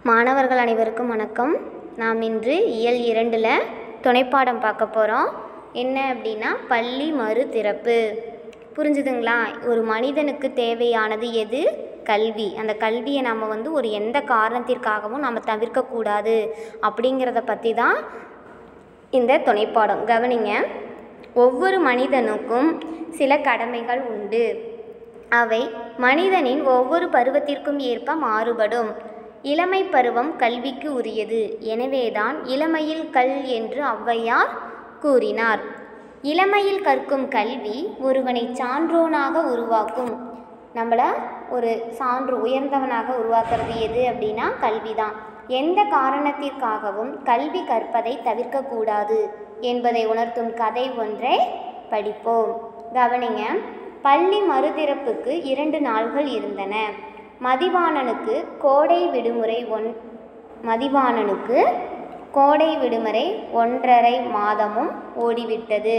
மாணவர்கள் அனைவருக்கும் வணக்கம் நாம் இன்று இயல் இரண்டில் துணைப்பாடம் பார்க்க போகிறோம் என்ன அப்படின்னா பள்ளி மறு திறப்பு புரிஞ்சுதுங்களா ஒரு மனிதனுக்கு தேவையானது எது கல்வி அந்த கல்வியை நம்ம வந்து ஒரு எந்த காரணத்திற்காகவும் நம்ம தவிர்க்கக்கூடாது அப்படிங்கிறத பற்றி தான் இந்த துணைப்பாடம் கவனிங்க ஒவ்வொரு மனிதனுக்கும் சில கடமைகள் உண்டு அவை மனிதனின் ஒவ்வொரு பருவத்திற்கும் ஏற்ப மாறுபடும் இளமை பருவம் கல்விக்கு உரியது எனவேதான் இளமையில் கல் என்று ஔவையார் கூறினார் இளமையில் கற்கும் கல்வி ஒருவனை சான்றோனாக உருவாக்கும் நம்மளை ஒரு சான்று உயர்ந்தவனாக உருவாக்குறது எது அப்படின்னா கல்வி தான் எந்த காரணத்திற்காகவும் கல்வி கற்பதை தவிர்க்கக்கூடாது என்பதை உணர்த்தும் கதை ஒன்றை படிப்போம் கவனிங்க பள்ளி மறுதிறப்புக்கு இரண்டு நாள்கள் இருந்தன மதிவாணனுக்கு கோடை விடுமுறை ஒன் மதிவாணனுக்கு கோடை விடுமுறை ஒன்றரை மாதமும் ஓடிவிட்டது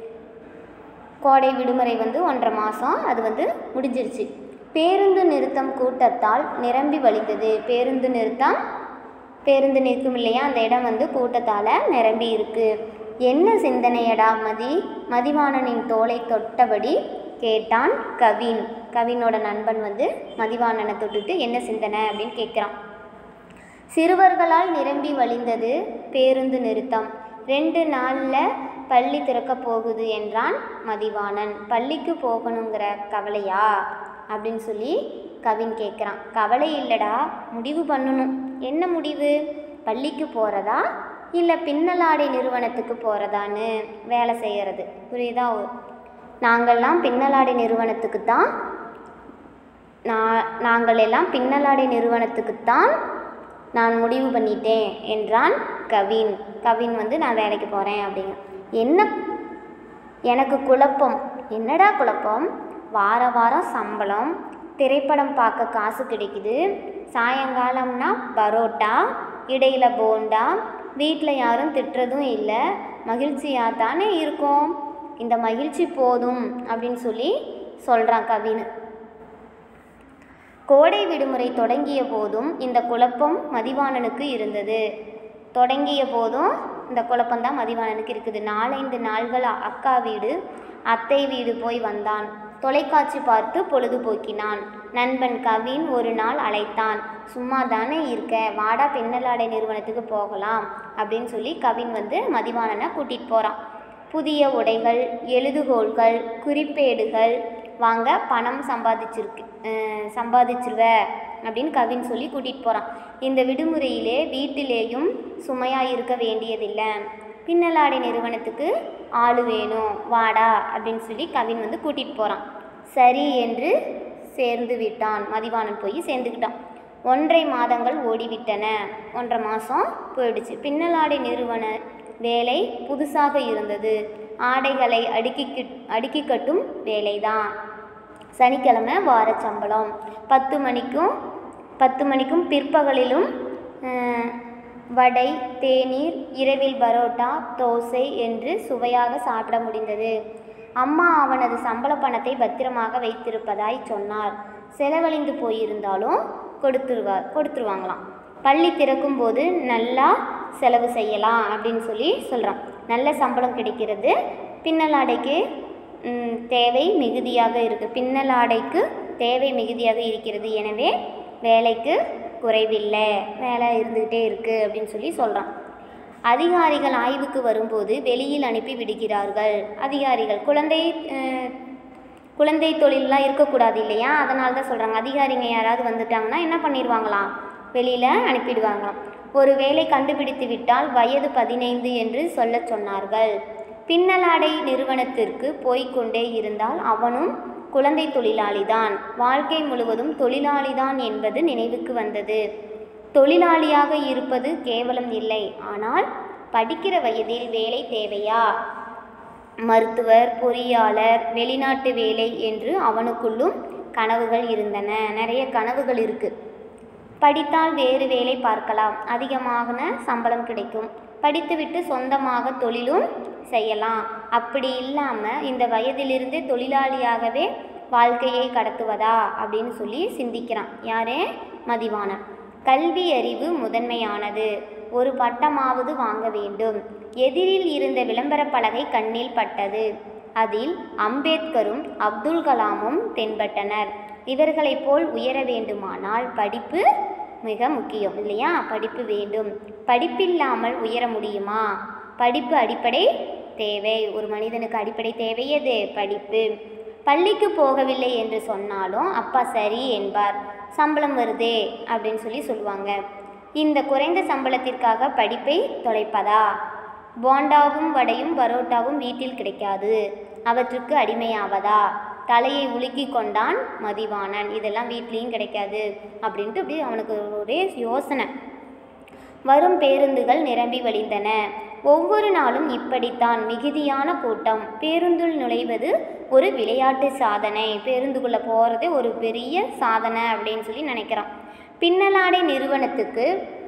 கோடை விடுமுறை வந்து ஒன்றரை மாதம் அது வந்து முடிஞ்சிருச்சு பேருந்து நிறுத்தம் கூட்டத்தால் நிரம்பி வழிந்தது பேருந்து நிறுத்தம் பேருந்து நிற்கும் இல்லையா அந்த இடம் வந்து கூட்டத்தால் நிரம்பி இருக்கு என்ன சிந்தனையடா மதி மதிவாணனின் தோலை தொட்டபடி கேட்டான் கவின் கவினோட நண்பன் வந்து மதிவாணனை தொட்டுட்டு என்ன சிந்தனை அப்படின்னு கேட்குறான் சிறுவர்களால் நிரம்பி வழிந்தது பேருந்து நிறுத்தம் ரெண்டு நாளில் பள்ளி திறக்கப் போகுது என்றான் மதிவாணன் பள்ளிக்கு போகணுங்கிற கவலையா அப்படின்னு சொல்லி கவின் கேட்குறான் கவலை இல்லைடா முடிவு பண்ணணும் என்ன முடிவு பள்ளிக்கு போகிறதா இல்லை பின்னலாடை நிறுவனத்துக்கு போகிறதான்னு வேலை செய்கிறது புரியுதா நாங்கள்லாம் பின்னலாடை நிறுவனத்துக்கு தான் நான் நாங்கள் எல்லாம் பின்னலாடை நிறுவனத்துக்குத்தான் நான் முடிவு பண்ணிட்டேன் என்றான் கவின் கவின் வந்து நான் வேலைக்கு போகிறேன் அப்படிங்க என்ன எனக்கு குழப்பம் என்னடா குழப்பம் வார வாரம் சம்பளம் திரைப்படம் பார்க்க காசு கிடைக்குது சாயங்காலம்னா பரோட்டா இடையில போண்டா வீட்டில் யாரும் திட்டுறதும் இல்லை மகிழ்ச்சியாக தானே இருக்கும் இந்த மகிழ்ச்சி போதும் அப்படின்னு சொல்லி சொல்கிறான் கவின் கோடை விடுமுறை தொடங்கிய போதும் இந்த குழப்பம் மதிவாணனுக்கு இருந்தது தொடங்கிய போதும் இந்த குழப்பம்தான் மதிவாணனுக்கு இருக்குது நாலைந்து நாள்கள் அக்கா வீடு அத்தை வீடு போய் வந்தான் தொலைக்காட்சி பார்த்து பொழுதுபோக்கினான் நண்பன் கவின் ஒரு நாள் அழைத்தான் சும்மா தானே இருக்க வாடா பின்னலாடை நிறுவனத்துக்கு போகலாம் அப்படின்னு சொல்லி கவின் வந்து மதிவாணனை கூட்டிகிட்டு போகிறான் புதிய உடைகள் எழுதுகோள்கள் குறிப்பேடுகள் வாங்க பணம் சம்பாதிச்சிருக்கு சம்பாதிச்சிருவ அப்படின்னு கவின் சொல்லி கூட்டிகிட்டு போகிறான் இந்த விடுமுறையிலே வீட்டிலேயும் சுமையாக இருக்க வேண்டியதில்லை பின்னலாடை நிறுவனத்துக்கு ஆள் வேணும் வாடா அப்படின்னு சொல்லி கவின் வந்து கூட்டிகிட்டு போகிறான் சரி என்று சேர்ந்து விட்டான் மதிவாணன் போய் சேர்ந்துக்கிட்டான் ஒன்றை மாதங்கள் ஓடிவிட்டன ஒன்றரை மாதம் போயிடுச்சு பின்னலாடை நிறுவன வேலை புதுசாக இருந்தது ஆடைகளை அடுக்கி அடுக்கி கட்டும் வேலைதான் சனிக்கிழமை வார சம்பளம் பத்து மணிக்கும் பத்து மணிக்கும் பிற்பகலிலும் வடை தேநீர் இரவில் பரோட்டா தோசை என்று சுவையாக சாப்பிட முடிந்தது அம்மா அவனது சம்பள பணத்தை பத்திரமாக வைத்திருப்பதாய் சொன்னார் செலவழிந்து போயிருந்தாலும் கொடுத்துருவார் கொடுத்துருவாங்களாம் பள்ளி திறக்கும் போது நல்லா செலவு செய்யலாம் அப்படின்னு சொல்லி சொல்கிறான் நல்ல சம்பளம் கிடைக்கிறது பின்னலாடைக்கு தேவை மிகுதியாக இருக்குது பின்னலாடைக்கு தேவை மிகுதியாக இருக்கிறது எனவே வேலைக்கு குறைவில்லை வேலை இருந்துக்கிட்டே இருக்குது அப்படின்னு சொல்லி சொல்கிறான் அதிகாரிகள் ஆய்வுக்கு வரும்போது வெளியில் அனுப்பி விடுகிறார்கள் அதிகாரிகள் குழந்தை குழந்தை தொழிலெலாம் இருக்கக்கூடாது இல்லையா அதனால தான் சொல்கிறாங்க அதிகாரிங்க யாராவது வந்துட்டாங்கன்னா என்ன பண்ணிடுவாங்களாம் வெளியில் அனுப்பிடுவாங்களாம் ஒரு வேலை கண்டுபிடித்து விட்டால் வயது பதினைந்து என்று சொல்ல சொன்னார்கள் பின்னலாடை நிறுவனத்திற்கு போய்கொண்டே இருந்தால் அவனும் குழந்தை தொழிலாளிதான் வாழ்க்கை முழுவதும் தொழிலாளிதான் என்பது நினைவுக்கு வந்தது தொழிலாளியாக இருப்பது கேவலம் இல்லை ஆனால் படிக்கிற வயதில் வேலை தேவையா மருத்துவர் பொறியாளர் வெளிநாட்டு வேலை என்று அவனுக்குள்ளும் கனவுகள் இருந்தன நிறைய கனவுகள் இருக்குது படித்தால் வேறு வேலை பார்க்கலாம் அதிகமான சம்பளம் கிடைக்கும் படித்துவிட்டு சொந்தமாக தொழிலும் செய்யலாம் அப்படி இல்லாமல் இந்த வயதிலிருந்தே தொழிலாளியாகவே வாழ்க்கையை கடத்துவதா அப்படின்னு சொல்லி சிந்திக்கிறான் யாரே மதிவாணன் கல்வி அறிவு முதன்மையானது ஒரு பட்டமாவது வாங்க வேண்டும் எதிரில் இருந்த விளம்பரப் பலகை கண்ணில் பட்டது அதில் அம்பேத்கரும் அப்துல் கலாமும் தென்பட்டனர் இவர்களைப் போல் உயர வேண்டுமானால் படிப்பு மிக முக்கியம் இல்லையா படிப்பு வேண்டும் படிப்பில்லாமல் உயர முடியுமா படிப்பு அடிப்படை தேவை ஒரு மனிதனுக்கு அடிப்படை தேவை எது படிப்பு பள்ளிக்கு போகவில்லை என்று சொன்னாலும் அப்பா சரி என்பார் சம்பளம் வருதே அப்படின்னு சொல்லி சொல்லுவாங்க இந்த குறைந்த சம்பளத்திற்காக படிப்பை தொலைப்பதா போண்டாவும் வடையும் பரோட்டாவும் வீட்டில் கிடைக்காது அவற்றுக்கு அடிமையாவதா தலையை உலுக்கி கொண்டான் மதிவாணன் இதெல்லாம் வீட்லேயும் கிடைக்காது அப்படின்ட்டு அப்படியே அவனுக்கு ஒரே யோசனை வரும் பேருந்துகள் நிரம்பி வழிந்தன ஒவ்வொரு நாளும் இப்படித்தான் மிகுதியான கூட்டம் பேருந்துள் நுழைவது ஒரு விளையாட்டு சாதனை பேருந்துக்குள்ளே போகிறதே ஒரு பெரிய சாதனை அப்படின்னு சொல்லி நினைக்கிறான் பின்னலாடை நிறுவனத்துக்கு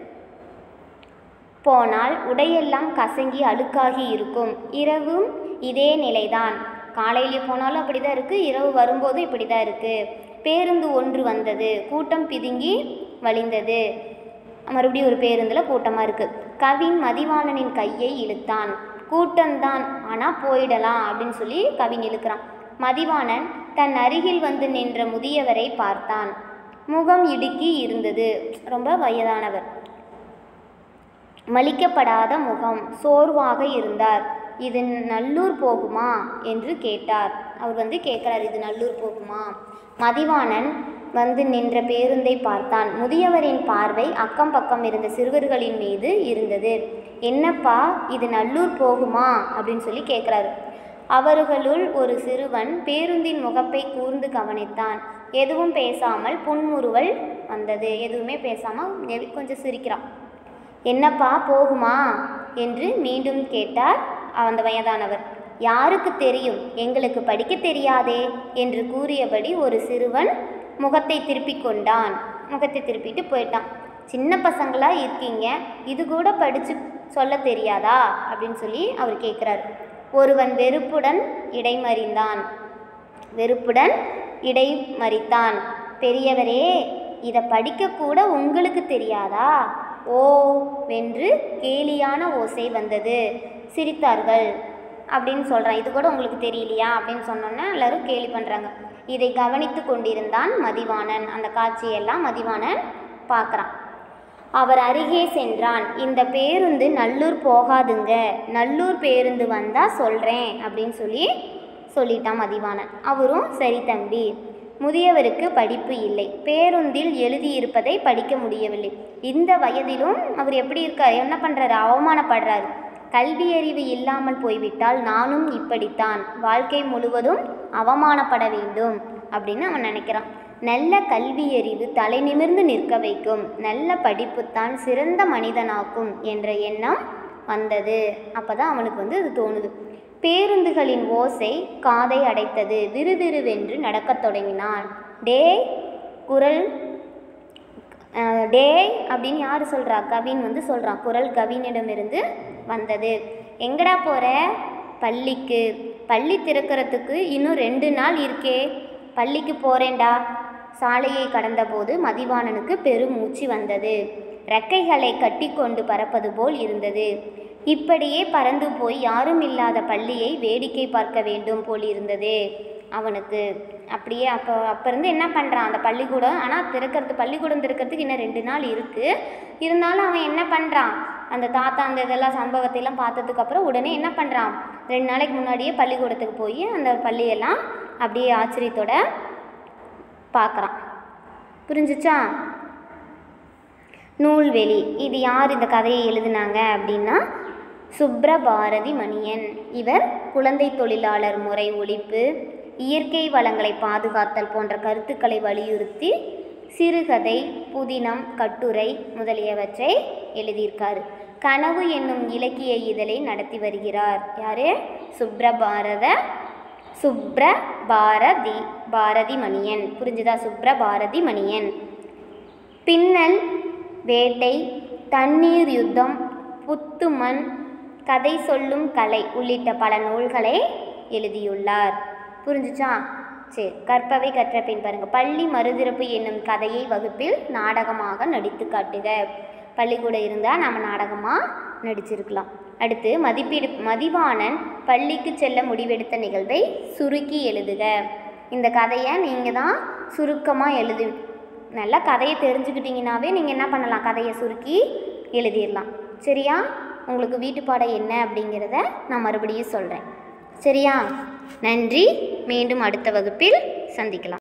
போனால் உடையெல்லாம் கசங்கி அழுக்காகி இருக்கும் இரவும் இதே நிலைதான் காலையில் போனாலும் அப்படி தான் இருக்குது இரவு வரும்போதும் இப்படி தான் இருக்குது பேருந்து ஒன்று வந்தது கூட்டம் பிதுங்கி வழிந்தது மறுபடியும் ஒரு பேருந்தில் கூட்டமாக இருக்குது கவின் மதிவாணனின் கையை இழுத்தான் கூட்டம்தான் ஆனால் போயிடலாம் அப்படின்னு சொல்லி கவின் இழுக்கிறான் மதிவாணன் தன் அருகில் வந்து நின்ற முதியவரை பார்த்தான் முகம் இடுக்கி இருந்தது ரொம்ப வயதானவர் மலிக்கப்படாத முகம் சோர்வாக இருந்தார் இது நல்லூர் போகுமா என்று கேட்டார் அவர் வந்து கேட்குறார் இது நல்லூர் போகுமா மதிவாணன் வந்து நின்ற பேருந்தை பார்த்தான் முதியவரின் பார்வை அக்கம் பக்கம் இருந்த சிறுவர்களின் மீது இருந்தது என்னப்பா இது நல்லூர் போகுமா அப்படின்னு சொல்லி கேட்குறாரு அவர்களுள் ஒரு சிறுவன் பேருந்தின் முகப்பை கூர்ந்து கவனித்தான் எதுவும் பேசாமல் புன்முறுவல் வந்தது எதுவுமே பேசாமல் கொஞ்சம் சிரிக்கிறான் என்னப்பா போகுமா என்று மீண்டும் கேட்டார் அந்த வயதானவர் யாருக்கு தெரியும் எங்களுக்கு படிக்க தெரியாதே என்று கூறியபடி ஒரு சிறுவன் முகத்தை திருப்பிக் கொண்டான் முகத்தை திருப்பிட்டு போயிட்டான் சின்ன பசங்களா இருக்கீங்க இது கூட படித்து சொல்ல தெரியாதா அப்படின்னு சொல்லி அவர் கேட்குறாரு ஒருவன் வெறுப்புடன் இடைமறிந்தான் வெறுப்புடன் இடைமறித்தான் பெரியவரே இதை படிக்கக்கூட உங்களுக்கு தெரியாதா ஓ வென்று கேலியான ஓசை வந்தது சிரித்தார்கள் அப்படின்னு சொல்கிறான் இது கூட உங்களுக்கு தெரியலையா அப்படின்னு சொன்னோன்னே எல்லாரும் கேலி பண்ணுறாங்க இதை கவனித்து கொண்டிருந்தான் மதிவாணன் அந்த காட்சியெல்லாம் மதிவாணன் பார்க்குறான் அவர் அருகே சென்றான் இந்த பேருந்து நல்லூர் போகாதுங்க நல்லூர் பேருந்து வந்தால் சொல்கிறேன் அப்படின்னு சொல்லி சொல்லிட்டான் மதிவாணன் அவரும் சரி தம்பி முதியவருக்கு படிப்பு இல்லை பேருந்தில் எழுதியிருப்பதை படிக்க முடியவில்லை இந்த வயதிலும் அவர் எப்படி இருக்கார் என்ன பண்ணுறாரு அவமானப்படுறாரு கல்வியறிவு இல்லாமல் போய்விட்டால் நானும் இப்படித்தான் வாழ்க்கை முழுவதும் அவமானப்பட வேண்டும் அப்படின்னு அவன் நினைக்கிறான் நல்ல கல்வியறிவு தலை நிமிர்ந்து நிற்க வைக்கும் நல்ல படிப்புத்தான் சிறந்த மனிதனாக்கும் என்ற எண்ணம் வந்தது அப்போ தான் அவனுக்கு வந்து இது தோணுது பேருந்துகளின் ஓசை காதை அடைத்தது விறுவிறுவென்று நடக்கத் தொடங்கினான் டே குரல் அஹ், டேய் அப்படின்னு யார் சொல்கிறா கவின் வந்து சொல்கிறான் குரல் கவினிடமிருந்து வந்தது எங்கடா போகிற பள்ளிக்கு பள்ளி திறக்கிறதுக்கு இன்னும் ரெண்டு நாள் இருக்கே பள்ளிக்கு போகிறேன்டா சாலையை கடந்தபோது மதிவாணனுக்கு பெருமூச்சு வந்தது ரெக்கைகளை கட்டிக்கொண்டு பறப்பது போல் இருந்தது இப்படியே பறந்து போய் யாரும் இல்லாத பள்ளியை வேடிக்கை பார்க்க வேண்டும் போல் இருந்தது அவனுக்கு அப்படியே அப்போ அப்போ இருந்து என்ன பண்ணுறான் அந்த பள்ளிக்கூடம் ஆனால் திறக்கிறது பள்ளிக்கூடம் திறக்கிறதுக்கு இன்னும் ரெண்டு நாள் இருக்குது இருந்தாலும் அவன் என்ன பண்ணுறான் அந்த தாத்தா அந்த இதெல்லாம் சம்பவத்தை எல்லாம் பார்த்ததுக்கு அப்புறம் உடனே என்ன பண்ணுறான் ரெண்டு நாளைக்கு முன்னாடியே பள்ளிக்கூடத்துக்கு போய் அந்த பள்ளியெல்லாம் அப்படியே ஆச்சரியத்தோட பார்க்குறான் புரிஞ்சுச்சா நூல்வெளி இது யார் இந்த கதையை எழுதினாங்க அப்படின்னா சுப்ரபாரதி மணியன் இவர் குழந்தை தொழிலாளர் முறை ஒழிப்பு இயற்கை வளங்களை பாதுகாத்தல் போன்ற கருத்துக்களை வலியுறுத்தி சிறுகதை புதினம் கட்டுரை முதலியவற்றை எழுதியிருக்காரு கனவு என்னும் இலக்கிய இதழை நடத்தி வருகிறார் யாரு சுப்ரபாரத சுப்ர பாரதி பாரதி மணியன் புரிஞ்சுதா சுப்ர பாரதி மணியன் பின்னல் வேட்டை தண்ணீர் யுத்தம் புத்துமண் கதை சொல்லும் கலை உள்ளிட்ட பல நூல்களை எழுதியுள்ளார் புரிஞ்சுச்சா சரி கற்பவை கற்ற பின் பாருங்க பள்ளி மறுதிறப்பு என்னும் கதையை வகுப்பில் நாடகமாக நடித்து காட்டுக பள்ளிக்கூடம் இருந்தால் நம்ம நாடகமாக நடிச்சிருக்கலாம் அடுத்து மதிப்பீடு மதிவாணன் பள்ளிக்கு செல்ல முடிவெடுத்த நிகழ்வை சுருக்கி எழுதுக இந்த கதையை நீங்கள் தான் சுருக்கமாக எழுது நல்லா கதையை தெரிஞ்சுக்கிட்டீங்கன்னாவே நீங்கள் என்ன பண்ணலாம் கதையை சுருக்கி எழுதிடலாம் சரியா உங்களுக்கு வீட்டுப்பாடம் என்ன அப்படிங்கிறத நான் மறுபடியும் சொல்கிறேன் சரியா நன்றி மீண்டும் அடுத்த வகுப்பில் சந்திக்கலாம்